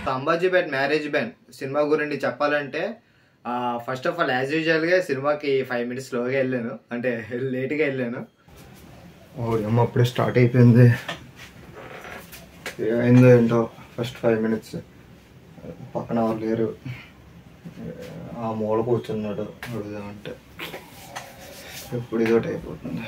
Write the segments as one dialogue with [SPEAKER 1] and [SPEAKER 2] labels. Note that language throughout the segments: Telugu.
[SPEAKER 1] అంబాజీపేట్ మ్యారేజ్ బ్యాన్ సినిమా గురించి చెప్పాలంటే ఫస్ట్ ఆఫ్ ఆల్ యాజ్ యూజువల్గా సినిమాకి ఫైవ్ మినిట్స్ స్లోగా వెళ్ళాను అంటే లేట్గా వెళ్ళాను అమ్మ అప్పుడే స్టార్ట్ అయిపోయింది ఏమైందో ఏంటో ఫస్ట్ ఫైవ్ మినిట్స్ పక్కన వాళ్ళు లేరు ఆ మూల కూర్చున్నాడు అడుగుదామంటే ఎప్పుడు ఇదోటి అయిపోతుంది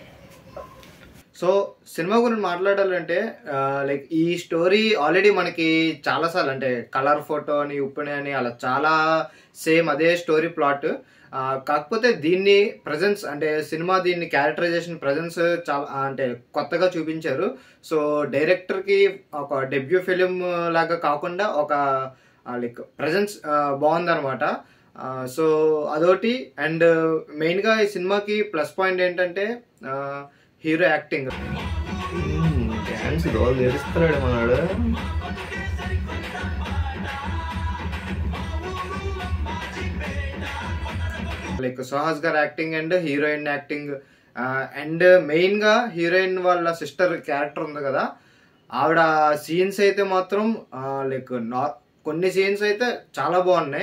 [SPEAKER 1] సో సినిమా గురించి మాట్లాడాలంటే లైక్ ఈ స్టోరీ ఆల్రెడీ మనకి చాలాసార్లు అంటే కలర్ ఫోటో అని ఉప్పుని అని అలా చాలా సేమ్ అదే స్టోరీ ప్లాట్ కాకపోతే దీన్ని ప్రజెన్స్ అంటే సినిమా దీన్ని క్యారెక్టరైజేషన్ ప్రజెన్స్ చాలా అంటే కొత్తగా చూపించారు సో డైరెక్టర్కి ఒక డెబ్యూ ఫిలిం లాగా కాకుండా ఒక లైక్ ప్రజెన్స్ బాగుందన్నమాట సో అదొకటి అండ్ మెయిన్గా ఈ సినిమాకి ప్లస్ పాయింట్ ఏంటంటే హీరో యాక్టింగ్ డ్యాన్స్ రోజు తెరుస్తున్నాడు మనవాడు like Suhas garu acting and heroine acting and మెయిన్గా హీరోయిన్ వాళ్ళ సిస్టర్ క్యారెక్టర్ ఉంది కదా ఆవిడ సీన్స్ అయితే మాత్రం లైక్ నా కొన్ని సీన్స్ అయితే చాలా బాగున్నాయి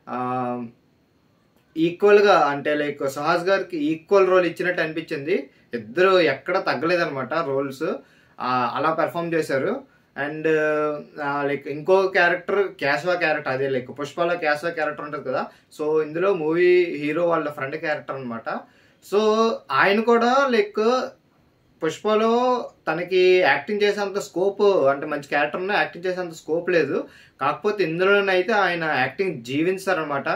[SPEAKER 1] ఈక్వల్గా అంటే లైక్ సుహాస్ గారికి ఈక్వల్ రోల్ ఇచ్చినట్టు అనిపించింది ఇద్దరు ఎక్కడ తగ్గలేదన్నమాట రోల్స్ అలా పెర్ఫామ్ చేశారు అండ్ లైక్ ఇంకో క్యారెక్టర్ క్యాస్వా క్యారెక్టర్ అదే లైక్ పుష్పలో క్యాస్వా క్యారెక్టర్ ఉంటుంది కదా సో ఇందులో మూవీ హీరో వాళ్ళ ఫ్రెండ్ క్యారెక్టర్ అనమాట సో ఆయన కూడా లైక్ పుష్పలో తనకి యాక్టింగ్ చేసేంత స్కోప్ అంటే మంచి క్యారెక్టర్ ఉన్నా యాక్టింగ్ చేసేంత స్కోప్ లేదు కాకపోతే ఇందులోనైతే ఆయన యాక్టింగ్ జీవించారనమాట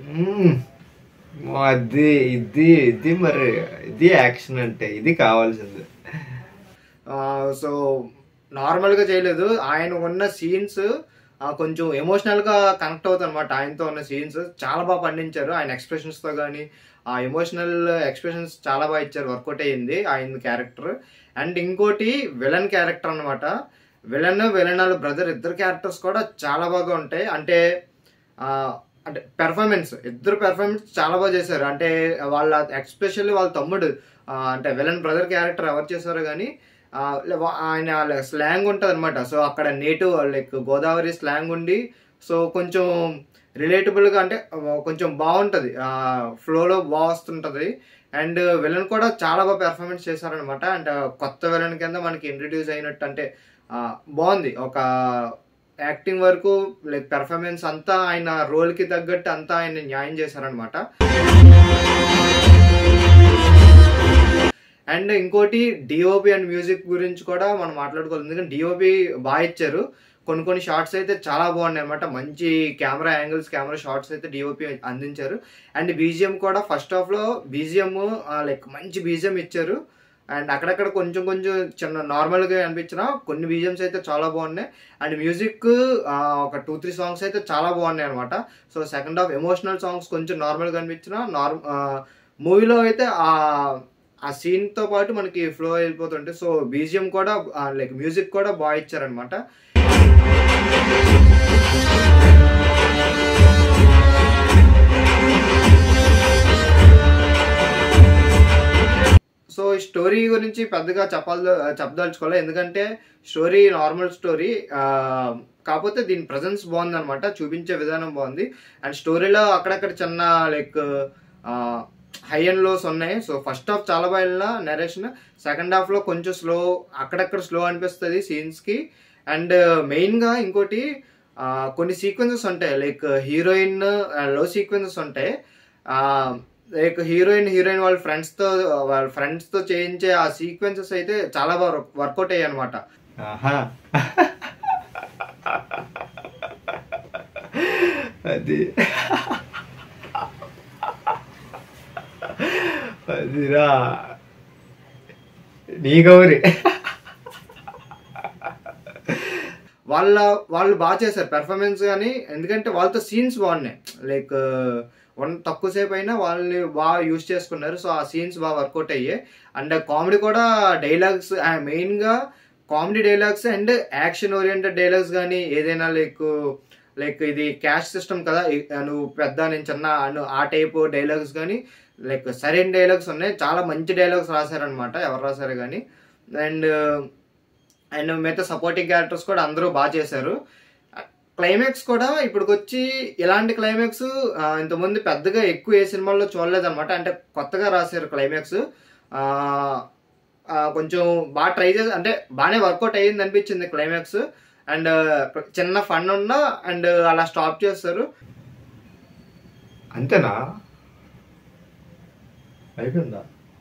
[SPEAKER 2] అది ఇది ఇది మరి ఇది యాక్షన్ అంటే ఇది కావాల్సింది
[SPEAKER 1] సో నార్మల్గా చేయలేదు ఆయన ఉన్న సీన్స్ కొంచెం ఎమోషనల్గా కనెక్ట్ అవుతుంది అనమాట ఆయనతో ఉన్న సీన్స్ చాలా బాగా పండించారు ఆయన ఎక్స్ప్రెషన్స్తో కానీ ఆ ఎమోషనల్ ఎక్స్ప్రెషన్స్ చాలా బాగా ఇచ్చారు వర్కౌట్ అయ్యింది ఆయన క్యారెక్టర్ అండ్ ఇంకోటి విలన్ క్యారెక్టర్ అనమాట విలన్ విలన్ వాళ్ళ బ్రదర్ ఇద్దరు క్యారెక్టర్స్ కూడా చాలా బాగా ఉంటాయి అంటే అంటే పెర్ఫార్మెన్స్ ఇద్దరు పెర్ఫార్మెన్స్ చాలా బాగా చేశారు అంటే వాళ్ళ ఎక్స్పెషల్లీ వాళ్ళ తమ్ముడు అంటే విలన్ బ్రదర్ క్యారెక్టర్ ఎవరు చేశారో కానీ ఆయన స్లాంగ్ ఉంటుంది అనమాట సో అక్కడ నేటివ్ లైక్ గోదావరి స్లాంగ్ ఉండి సో కొంచెం రిలేటబుల్గా అంటే కొంచెం బాగుంటుంది ఫ్లోలో బాగా వస్తుంటుంది అండ్ విలన్ కూడా చాలా బాగా పెర్ఫార్మెన్స్ చేశారనమాట అండ్ కొత్త విలన్ కింద మనకి ఇంట్రడ్యూస్ అయినట్టు అంటే బాగుంది ఒక యాక్టింగ్ వరకు లైక్ పెర్ఫార్మెన్స్ అంతా ఆయన రోల్కి తగ్గట్టు అంతా ఆయన న్యాయం చేశారనమాట అండ్ ఇంకోటి డిఓపి అండ్ మ్యూజిక్ గురించి కూడా మనం మాట్లాడుకోవాలి ఎందుకంటే డిఓపి బాగా ఇచ్చారు కొన్ని కొన్ని షార్ట్స్ అయితే చాలా బాగున్నాయి అనమాట మంచి కెమెరా యాంగిల్స్ కెమెరా షార్ట్స్ అయితే డిఓపి అందించారు అండ్ బీజిఎం కూడా ఫస్ట్ హాఫ్లో బీజిఎం లైక్ మంచి బీజిఎం ఇచ్చారు అండ్ అక్కడక్కడ కొంచెం కొంచెం చిన్న నార్మల్గా అనిపించిన కొన్ని బీజిఎమ్స్ అయితే చాలా బాగున్నాయి అండ్ మ్యూజిక్ ఒక టూ త్రీ సాంగ్స్ అయితే చాలా బాగున్నాయి అనమాట so second half emotional songs కొంచెం నార్మల్గా అనిపించిన నార్మ్ మూవీలో అయితే ఆ ఆ సీన్తో పాటు మనకి ఫ్లో వెళ్ళిపోతుంటే సో బీజిఎం కూడా లైక్ మ్యూజిక్ కూడా బాగా ఇచ్చారనమాట సో ఈ స్టోరీ గురించి పెద్దగా చెప్పాలి చెప్పదలుచుకోవాలి ఎందుకంటే స్టోరీ నార్మల్ స్టోరీ కాకపోతే దీని ప్రజెన్స్ బాగుంది అనమాట చూపించే విధానం బాగుంది అండ్ స్టోరీలో అక్కడక్కడ చిన్న లైక్ హై అండ్ లోస్ ఉన్నాయి సో ఫస్ట్ హాఫ్ చాలా బాగా వెళ్ళిన నరేషన్ సెకండ్ హాఫ్లో కొంచెం స్లో అక్కడక్కడ స్లో అనిపిస్తుంది సీన్స్కి అండ్ మెయిన్గా ఇంకోటి కొన్ని సీక్వెన్సెస్ ఉంటాయి లైక్ హీరోయిన్ లో సీక్వెన్సెస్ ఉంటాయి లైక్ హీరోయిన్ హీరోయిన్ వాళ్ళ ఫ్రెండ్స్తో వాళ్ళ ఫ్రెండ్స్తో చేయించే ఆ సీక్వెన్సెస్ అయితే చాలా బాగా వర్కౌట్ అయ్యాయి అనమాట
[SPEAKER 2] అది అదిరా నీ గౌరి
[SPEAKER 1] వాళ్ళ వాళ్ళు బాగా చేశారు పెర్ఫార్మెన్స్ కానీ ఎందుకంటే వాళ్ళతో సీన్స్ బాగున్నాయి లైక్ వన్ తక్కువసేపు అయినా వాళ్ళని బాగా యూజ్ చేసుకున్నారు సో ఆ సీన్స్ బాగా వర్కౌట్ అయ్యాయి అండ్ కామెడీ కూడా డైలాగ్స్ మెయిన్గా comedy dialogues and action oriented dialogues కానీ ఏదైనా లైక్ లైక్ ఇది క్యాష్ సిస్టమ్ కదా నువ్వు పెద్ద నేను చిన్న ఆ టైప్ డైలాగ్స్ కానీ లైక్ సరైన డైలాగ్స్ ఉన్నాయి చాలా మంచి డైలాగ్స్ రాశారనమాట ఎవరు రాశారు కానీ అండ్ అండ్ మిగతా సపోర్టింగ్ క్యారెక్టర్స్ కూడా అందరూ బాగా చేశారు క్లైమాక్స్ కూడా ఇప్పటికొచ్చి ఇలాంటి క్లైమాక్స్ ఇంతకుముందు పెద్దగా ఎక్కువ ఏ సినిమాల్లో చూడలేదన్నమాట అంటే కొత్తగా రాశారు క్లైమాక్స్ కొంచెం బాగా ట్రై చేసి అంటే బాగానే వర్కౌట్ అయ్యింది అనిపించింది క్లైమాక్స్ అండ్ చిన్న ఫన్ ఉన్నా అండ్ అలా స్టాప్ చేస్తారు
[SPEAKER 2] అంతేనా అయిపోయిందా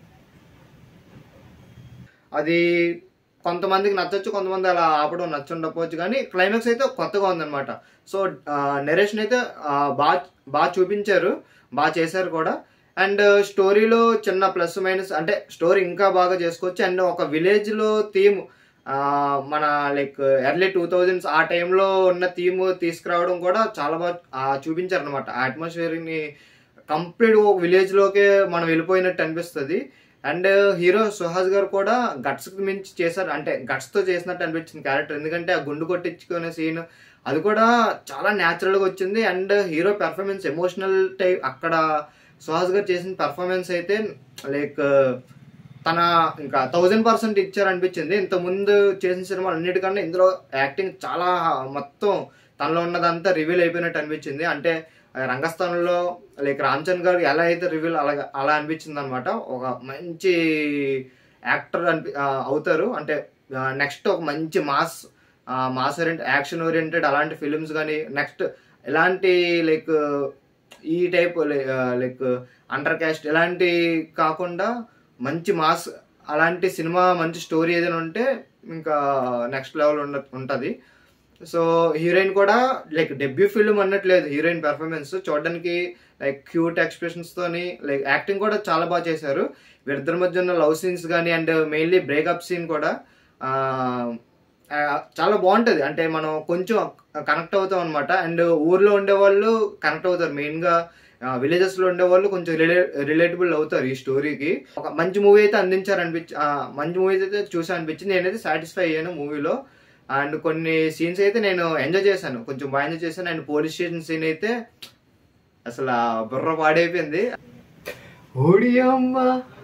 [SPEAKER 1] అది కొంతమందికి నచ్చొచ్చు కొంతమంది అలా ఆపడం నచ్చుండకపోవచ్చు కానీ క్లైమాక్స్ అయితే కొత్తగా ఉందన్నమాట సో నెరేషన్ అయితే బాగా బాగా చూపించారు బాగా చేశారు కూడా అండ్ స్టోరీలో చిన్న ప్లస్ మైనస్ అంటే స్టోరీ ఇంకా బాగా చేసుకోవచ్చు అండ్ ఒక విలేజ్లో థీమ్ మన లైక్ ఎర్లీ టూ థౌజండ్స్ ఆ టైంలో ఉన్న థీమ్ తీసుకురావడం కూడా చాలా బాగా చూపించారు అనమాట ఆ అట్మాస్ఫియర్ని కంప్లీట్ ఒక విలేజ్లోకే మనం వెళ్ళిపోయినట్టు అనిపిస్తుంది అండ్ హీరో సుహాస్ గారు కూడా గట్స్ మించి చేశారు అంటే గట్స్ తో చేసినట్టు అనిపించింది క్యారెక్టర్ ఎందుకంటే ఆ గుండు కొట్టించుకునే సీన్ అది కూడా చాలా న్యాచురల్ గా వచ్చింది and hero performance emotional type అక్కడ సుహాస్ గారు చేసిన పెర్ఫార్మెన్స్ అయితే లైక్ తన ఇంకా థౌజండ్ పర్సెంట్ ఇచ్చారు అనిపించింది ఇంత ముందు చేసిన సినిమాలు అన్నిటికన్నా ఇందులో యాక్టింగ్ చాలా మొత్తం తనలో ఉన్నదంతా రివీల్ అయిపోయినట్టు అనిపించింది అంటే రంగస్థానంలో లైక్ రామ్ చరణ్ గారు ఎలా అయితే రివీల్ అలా అలా అనిపించింది అనమాట ఒక మంచి యాక్టర్ అనిపి అవుతారు అంటే నెక్స్ట్ ఒక మంచి mass mass oriented action oriented అలాంటి ఫిలిమ్స్ కానీ నెక్స్ట్ ఇలాంటి లైక్ ఈ టైప్ లైక్ అండర్ క్యాస్ట్ ఇలాంటి కాకుండా మంచి మాస్ అలాంటి సినిమా మంచి స్టోరీ ఏదైనా ఉంటే ఇంకా నెక్స్ట్ లెవెల్ ఉండ ఉంటుంది సో హీరోయిన్ కూడా లైక్ డెబ్యూ ఫిల్మ్ అన్నట్లేదు హీరోయిన్ పెర్ఫార్మెన్స్ చూడడానికి లైక్ క్యూట్ ఎక్స్ప్రెషన్స్ తోని లైక్ యాక్టింగ్ కూడా చాలా బాగా చేశారు వీరిద్దరి మధ్య ఉన్న లవ్ సీన్స్ కానీ అండ్ మెయిన్లీ బ్రేకప్ సీన్ కూడా చాలా బాగుంటుంది అంటే మనం కొంచెం కనెక్ట్ అవుతాం అనమాట అండ్ ఊర్లో ఉండే వాళ్ళు కనెక్ట్ అవుతారు మెయిన్గా విలేజెస్ లో ఉండే వాళ్ళు కొంచెం రిలే రిలేటబుల్ అవుతారు ఈ స్టోరీకి ఒక మంచి మూవీ అయితే అందించారు అనిపించి మంచి మూవీస్ అయితే చూసా అనిపించింది నేనైతే సాటిస్ఫై అయ్యాను మూవీలో అండ్ కొన్ని సీన్స్ అయితే నేను ఎంజాయ్ చేశాను కొంచెం బాగా ఎంజాయ్ చేశాను అండ్ పోలీస్ స్టేషన్ సీన్ అయితే అసలు బుర్ర పాడైపోయింది
[SPEAKER 2] ఓడి అమ్మ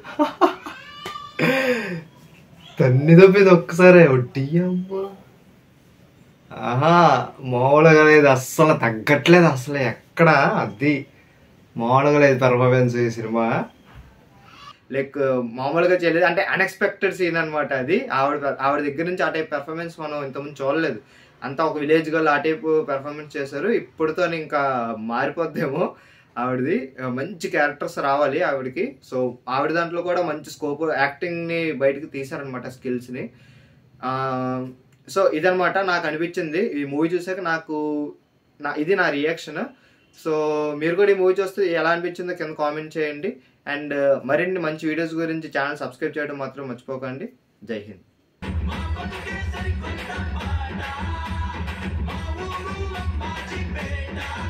[SPEAKER 2] తన్ని తప్పింది ఒక్కసారి ఒట్టి అమ్మ ఆహా మామూలుగా లేదు అస్సలు తగ్గట్లేదు అసలు ఎక్కడ అది మామూలుగా లేదు పెర్ఫార్మెన్స్ ఈ సినిమా
[SPEAKER 1] లైక్ మామూలుగా చేయలేదు అంటే అన్ఎక్స్పెక్టెడ్ సీన్ అనమాట అది ఆవిడ ఆవిడ దగ్గర నుంచి ఆ టైప్ పెర్ఫార్మెన్స్ మనం ఇంతకుముందు చూడలేదు అంతా ఒక విలేజ్ గర్ల్ ఆ టైప్ పెర్ఫార్మెన్స్ చేశారు ఇప్పుడుతో ఇంకా మారిపోద్దేమో ఆవిడది మంచి క్యారెక్టర్స్ రావాలి ఆవిడకి సో ఆవిడ దాంట్లో కూడా మంచి స్కోప్ యాక్టింగ్ ని బయటకు తీసారనమాట స్కిల్స్ ని సో ఇదనమాట నాకు అనిపించింది ఈ మూవీ చూసాక నాకు నా ఇది నా రియాక్షన్ సో మీరు కూడా ఈ మూవీ చూస్తే ఎలా అనిపించిందో కింద కామెంట్ చేయండి అండ్ మరిన్ని మంచి వీడియోస్ గురించి ఛానల్ సబ్స్క్రైబ్ చేయడం మాత్రం మర్చిపోకండి జై హింద్
[SPEAKER 3] మా ఊరు అమ్మాజీ పేట